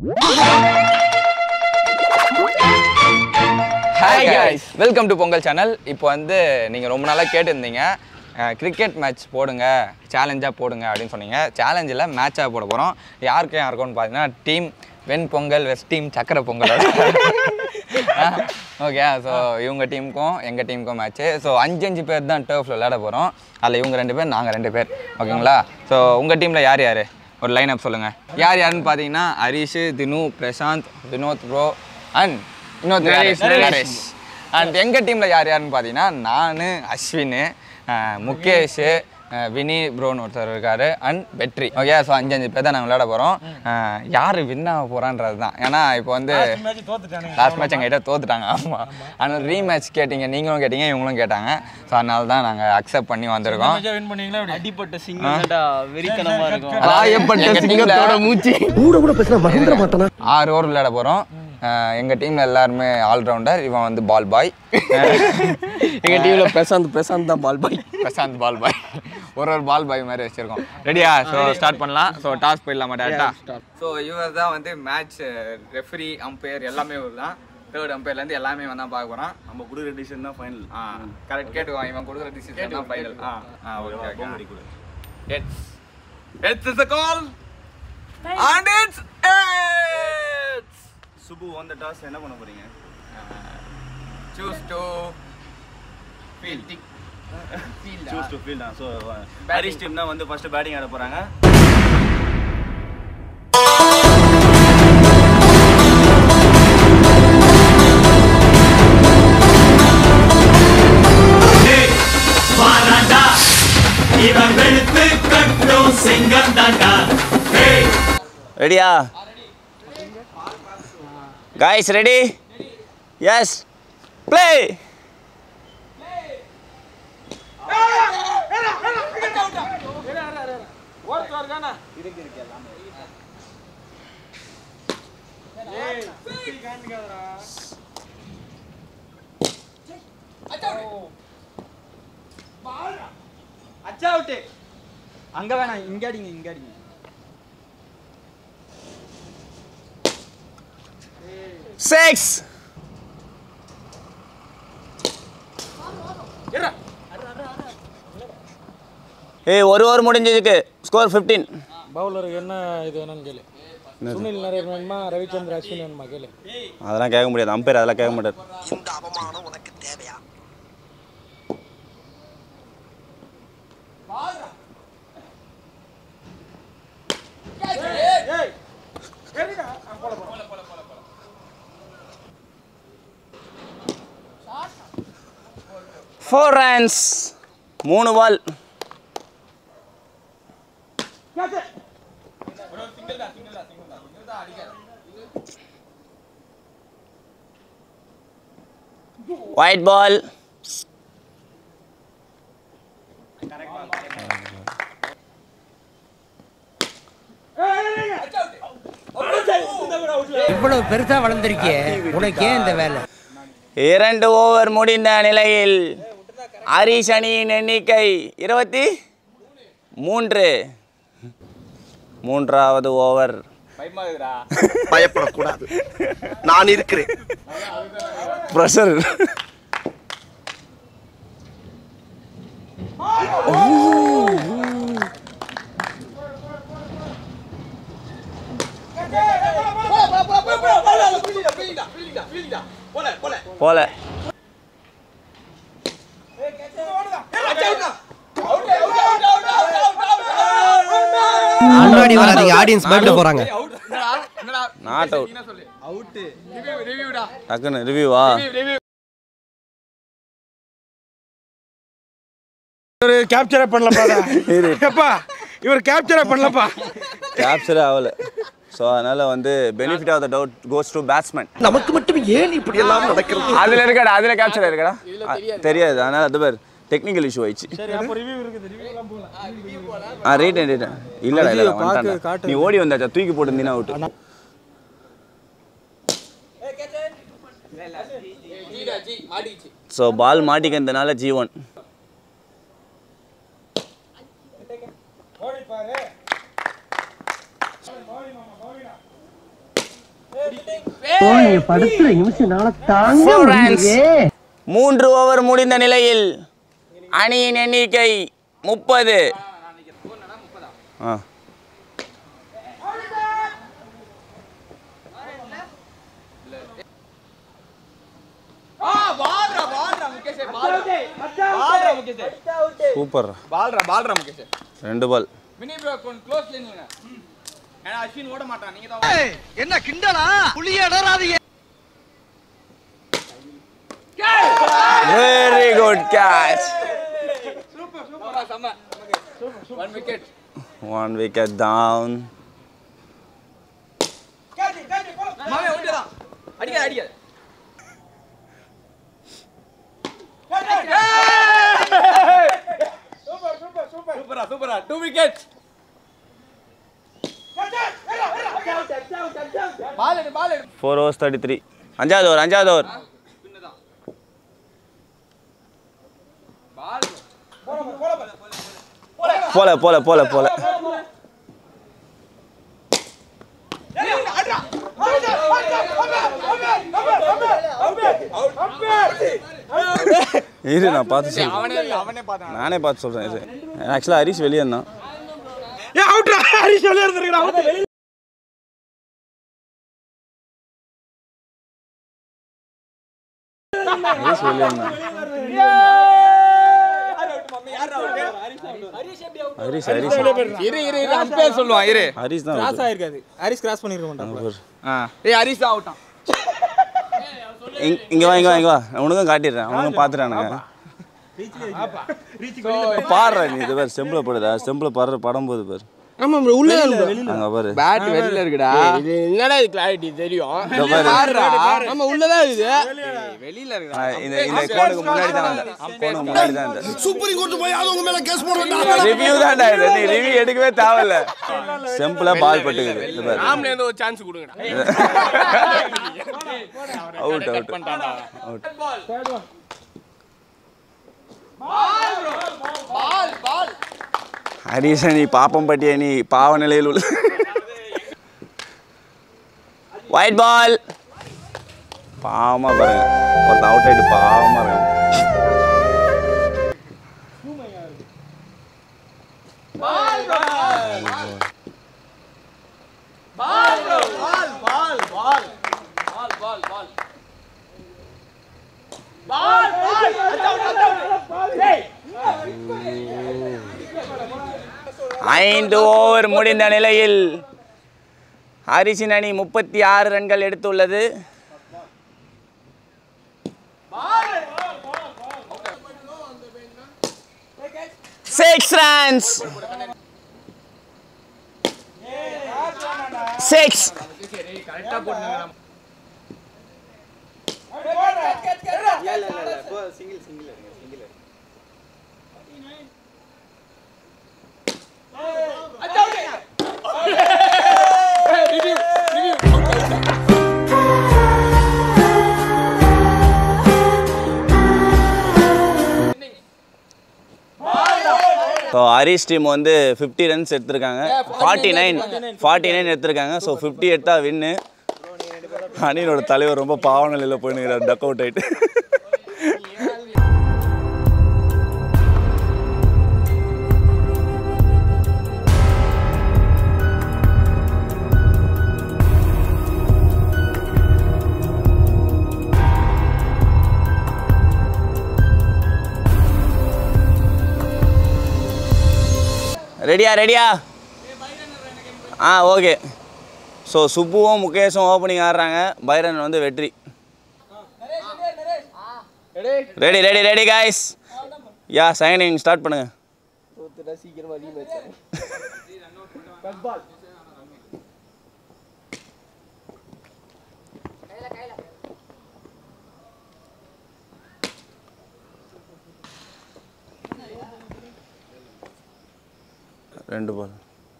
Hi guys welcome to Pongal channel இப்போ வந்து நீங்கள் ரொம்ப நாளாக கேட்டிருந்தீங்க கிரிக்கெட் மேட்ச் போடுங்க சேலஞ்சாக போடுங்க அப்படின்னு சொன்னீங்க சேலஞ்சில் மேட்சாக போட போகிறோம் யாருக்கு யாருக்கும்னு பார்த்தீங்கன்னா டீம் வெண் பொங்கல் வெஸ்ட் டீம் சக்கரை பொங்கல் ஓகே ஸோ இவங்க டீமுக்கும் எங்கள் டீமுக்கும் மேட்ச்சு ஸோ அஞ்சு அஞ்சு பேர் தான் டர்ஃபில் விளையாட போகிறோம் அதில் இவங்க ரெண்டு பேர் நாங்கள் ரெண்டு பேர் ஓகேங்களா ஸோ உங்கள் டீமில் யார் யார் ஒரு லைன் அப் சொல்லுங்கள் யார் யாருன்னு பார்த்தீங்கன்னா ஹரிஷ் தினு பிரசாந்த் வினோத் ப்ரோ அண்ட் இன்னொரு நரேஷ் நரேஷ் அண்ட் எங்கள் டீமில் யார் யாருன்னு பார்த்தீங்கன்னா நான் அஸ்வின் அஹ், முகேஷ் அஹ், வினி ப்ரோன்னு ஒருத்தர் இருக்காரு அண்ட் வெற்றி ஓகே ஸோ அஞ்சு அஞ்சு பேர் தான் நாங்கள் விளையாட போகிறோம் யார் வின் ஆக போகிறான்றது தான் ஏன்னா இப்போ வந்து லாஸ்ட் மேட்ச் எங்ககிட்ட தோத்துட்டாங்க ஆமாம் ஆனால் ரீமேட்ச் கேட்டிங்க நீங்களும் கேட்டீங்க இவங்களும் கேட்டாங்க ஸோ அதனால தான் நாங்கள் அக்செப்ட் பண்ணி வந்திருக்கோம் அடிப்பட்ட சிங்கம் வெறித்தனமா இருக்கும் எங்க teamல மூச்சு கூட கூட பேசினா மறந்துட மாட்டானா ஆறு ஓவர் விளையாட போகிறோம் எங்கள் டீமில் எல்லாருமே ஆல்ரவுண்டர் இவன் வந்து பால் பாய் எங்க டீம்ல பிரசாந்த் பிரசாந்த் தான் பால் பாய் பிரசாந்த் பால் பாய் ஒரு ஒரு பால் பாய் மாதிரி வச்சிருக்கோம் ரெடியா ஸோ ஸ்டார்ட் பண்ணலாம் ஸோ டாஸ் போயிடலாமா டேட்டா ஸோ இவர் தான் வந்து மேட்ச் ரெஃபரி அம்பையர் எல்லாமே இவர் தான் தேர்ட் அம்பையர்லேருந்து எல்லாமே இவன் தான் பார்க்க போகிறான் நம்ம கொடுக்குற டிசிஷன் தான் ஃபைனல் ஆ கரெக்ட் கேட்டுக்கோ இவன் கொடுக்குற டிசிஷன் தான் ஃபைனல் ஆ ஆ ஓகே ஓகே கொடு It's it's is the call and it's it's சுபு வந்த டாஸ் என்ன பண்ண போறீங்க choose to field. Choose to field so Harish team தான் வந்து ஃபர்ஸ்ட் பேட்டிங் ஆட போறாங்க வாராண்டா இவன் வெளுத்து கட்டும் சிங்கம் தாண்டா ரெடியா காய்ஸ் ரெடி எஸ் ப்ளே அங்க வேணாம் இங்க அடிங்க இங்க அடிங்க சிக்ஸ் ஏய் ஒரு ஓவர் முடிஞ்சதுக்கு ஸ்கோர் ஃபிஃப்டீன் பவுலருக்கு என்ன இது வேணும்னு கேளு சுனில் நரேன் வேணுமா ரவிச்சந்திர அஸ்வின் வேணுமா கேளு அதெல்லாம் கேட்க முடியாது அம்பேர் அதெல்லாம் கேட்க மாட்டார் இந்த அவமானம் உனக்கு தேவையா ஃபோர் ரன்ஸ் மூணு பால் ஒயிட் பால் இவ்வளவு பெருசா வளர்ந்துருக்கியே உனக்கு ஏன் இந்த வேலை இரண்டு ஓவர் முடிந்த நிலையில் ஹரிஷ் அணியின் எண்ணிக்கை இருபத்தி மூன்று மூன்றாவது ஓவர் பயப்படக்கூடாது நான் இருக்கிறேன் ப்ரெஷர் போல முன்னாடி வராதீங்க ஆடியன்ஸ் பயப்பட போறாங்க நாட் அவுட் டக்குன்னு ரிவ்யூவா இவர் கேப்சரே பண்ணலப்பா எப்பா இவர் கேப்சரே பண்ணலப்பா கேப்சரே ஆகல ஸோ அதனால வந்து benefit of the doubt goes to batsman நமக்கு மட்டும் ஏன் இப்படி எல்லாம் நடக்கிறது அதுல இருக்கடா அதுல கேப்சர் இருக்கடா தெரியாது அதனால அது பேர் டெக்னிக்கல் இஷ்யூ ஆயிடுச்சு அப்போ ரிவ்யூ இருக்குது ரிவ்யூலாம் போகலாம் ஆ ரேட் ரேட் இல்லடா இல்லடா வந்துட்டான்டா. நீ ஓடி வந்தாச்சா தூக்கி போட்டுருந்தீங்கன்னா அவுட் ஸோ பால் மாட்டிக்கிறதுனால ஜி ஒன் படுத்துற நிமிஷம் நாள தாங்க முடியலையே மூன்று ஓவர் முடிந்த நிலையில் அணியின் எண்ணிக்கை முப்பது ஆ சூப்பர் பால்ரா பால்ரா முகேஷ் ரெண்டு பால் மினி ப்ரோ கொஞ்சம் க்ளோஸ்ல நில்லுங்க ஏன்னா அஸ்வின் ஓட மாட்டான் நீங்க தான் என்ன கிண்டலா புளிய இடறாதீங்க வெரி குட் கேட்ச் சூப்பரா செம்ம one wicket one wicket down மாமே ஓடிடலாம் அடிக்காத அடிக்காத சூப்பரா சூப்பரா டூ விக்கெட் பால் எடு பால் எடு ஃபோர் ஓவர்ஸ் தேர்ட்டி த்ரீ அஞ்சாவது ஓவர் அஞ்சாவது ஓவர் போல போல போல போல இரு நான் பார்த்து சொல்றேன் அவனே அவனே பார்த்தான் நானே பார்த்து சொல்றேன் இது ஆக்சுவலாக ஹரிஷ் வெளியே இருந்தான் ஹரிஷ் வெளியே இருந்தான் ஹரிஷ் ஹரிஷ் இரு இரு இரு அம்பேர் சொல்லுவான் இரு ஹரிஷ் தான் கிராஸ் out. ஆயிருக்காது ஹரிஸ் கிராஸ் பண்ணிருக்க மாட்டான் அங்க பாரு. ஆ ஏய் ஹரிஷ் தான் அவுட்டான் இங்க- இங்க வா இங்க வா இங்க வா உனக்கும் காட்டிடுறேன் அவனுக்கும் பார்த்துட்டானுங்க பாடுற நீ இது பேர் செம்பில் படுதா செம்பில் பாடுற படம் போது பாரு ஆமா bro, உள்ள அங்க பாரு பேட் வெளியில இருக்குடா இது என்னடா இது கிளாரிட்டி தெரியும் இதோ பாரு ஆமா உள்ளதான் இது வெளியில ஆ, இருக்குடா இந்த இந்த கோனுக்கு முன்னாடி தான் வந்தேன் கோனுக்கு முன்னாடி தான் இருந்தேன் சுப்ரீம் கோர்ட் போய் அவங்க மேல கேஸ் போடுறா ரிவ்யூ தான்டா இது நீ ரிவ்யூ எடுக்கவே தேவையில்ல செம்பில் பால் பட்டுக்குது இது பாரு ஆம்ல இருந்து ஒரு சான்ஸ் கொடுங்கடா அவுட் அவுட் அவுட் ஹரிஷ நீ பாப்பம் பட்டிய நீ பாவ நிலையில் உள்ள ஒயிட் பால் பாவமா பாருங்க ஒருத்தன் அவுட் ஆயிட்டு பாவமா இருக்காங்க ஐந்து ஓவர் முடிந்த நிலையில் ஹரிசின் அணி முப்பத்தி ஆறு ரன்கள் எடுத்துள்ளது six runs six so Harish team வந்து ஃபிஃப்டி ரன்ஸ் எடுத்திருக்காங்க ஃபார்ட்டி நைன் ஃபார்ட்டி நைன் எடுத்திருக்காங்க ஸோ ஃபிஃப்டி எடுத்தா வின்னு அணியோட தலைவர் ரொம்ப பாவ நிலையில் போயினுக்கிறார் டக் அவுட் ஆயிட்டு ரெடியா ரெடியா ஆ ஓகே ஸோ சுப்புவும் முகேஷும் ஓப்பனிங் ஆடுறாங்க பைரன் வந்து வெற்றி ready ready ready guys ya சைனிங் ஸ்டார்ட் பண்ணுங்க சீக்கிரமா ரீமேட்ச் ரெண்டு பால்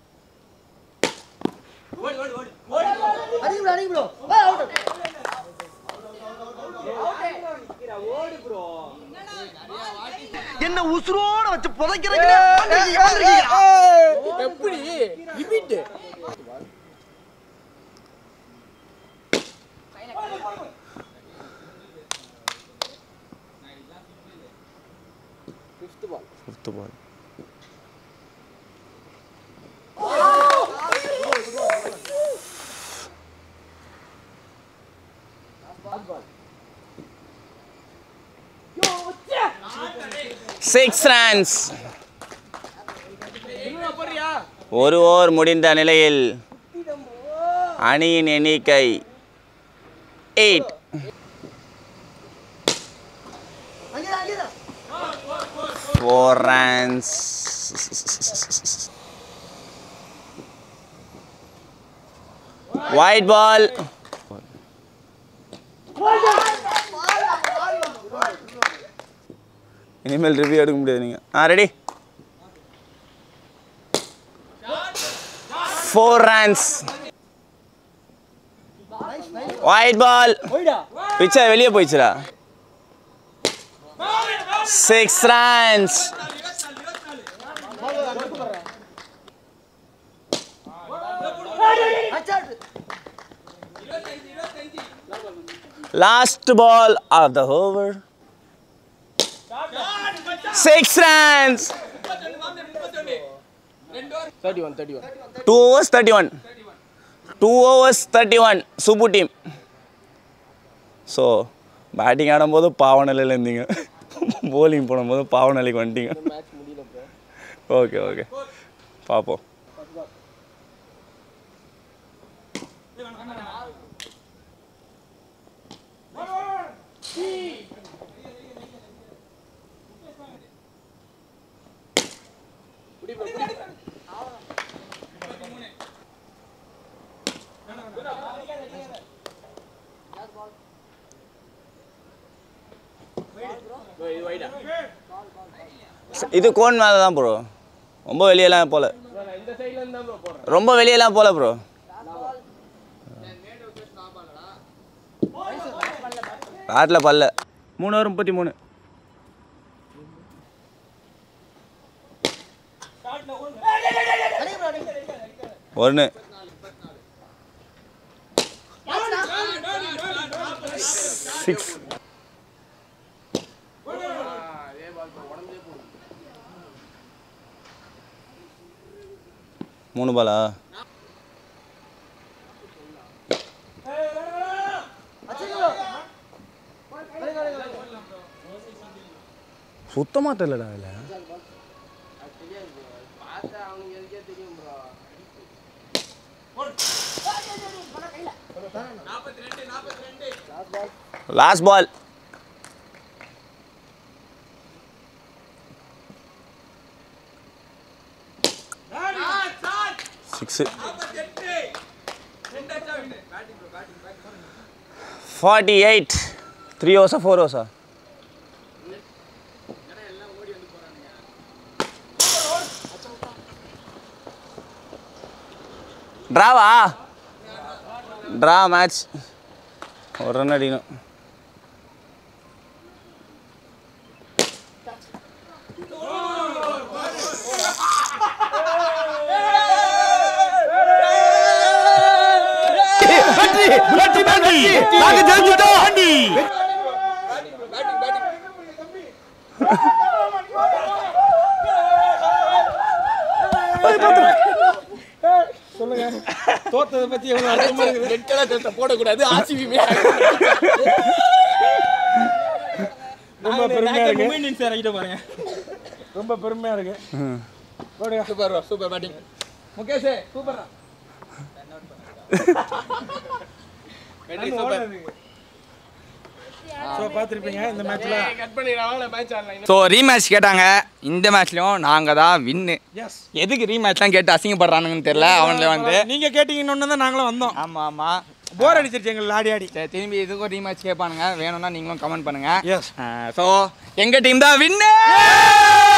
என்ன உசுரோட வச்சு புதைக்கிறீங்க எப்படி repeat fifth ball six runs ஒரு ஓவர் முடிந்த நிலையில் அணியின் எண்ணிக்கை eight four runs wide ball இனிமேல் ரிவ்யூ எடுக்க முடியாது நீங்கள் ஆ ready four runs wide ball பிச்சா வெளியே போயிடுச்சுடா six runs last ball of the over six runs thirty one thirty one two overs thirty one two overs thirty one Subbu team so batting ஆடும்போது பாவ நிலையில் இருந்தீங்க போலிங் போடும்போது பாவ நிலைக்கு வந்துட்டீங்க ஓகே ஓகே பார்ப்போம் இது கோன் மேலே தான் ப்ரோ ரொம்ப வெளியெல்லாம் போல ரொம்ப வெளியெல்லாம் போல ப்ரோ பேட்டில் பல்ல மூணு ஓவர் முப்பத்தி மூணு ஒன்று சிக்ஸ் மூணு பாலா சுத்தமாக தெரியலடா அதில் last ball six forty eight three ஓவர்ஸா ஃபோர் ஓவர்ஸா ட்ராவா ட்ரா மேட்ச் ஒரு ரன் அடிக்கணும் சொல்லுங்க தோத்ததை பத்தி எவ்வளவு அர்த்தமா இருக்குது ரெட் கலர் ட்ரெஸ்ஸை போடக்கூடாது ஆர்சிபி ரொம்ப பெருமையா இருக்கு இந்தியன்ஸ் இறக்கிட்டு பாருங்க ரொம்ப பெருமையா இருக்கு போடுங்க super super batting Mukesh super so பார்த்துருப்பீங்க இந்த மேட்ச்ல கட் பண்ணிடுறாங்க மேட்ச் ஆடலாம் ஸோ ரீமேட்ச் கேட்டாங்க இந்த மேட்ச்லையும் நாங்கள் தான் வின்னு எஸ் எதுக்கு ரீமேட்ச்லாம் கேட்டு அசிங்கப்படுறானுங்கன்னு தெரியல அவங்கள வந்து நீங்க கேட்டீங்கன்னு தான் நாங்களும் வந்தோம் ஆமாம் ஆமாம் போர் அடிச்சிருச்சு எங்களுக்கு ஆடி ஆடி சரி திரும்பி இதுக்கும் ரீமேட்ச் கேட்பானுங்க வேணும்னா நீங்களும் கமெண்ட் பண்ணுங்க Yes. ஸோ எங்கள் டீம் தான் வின்னு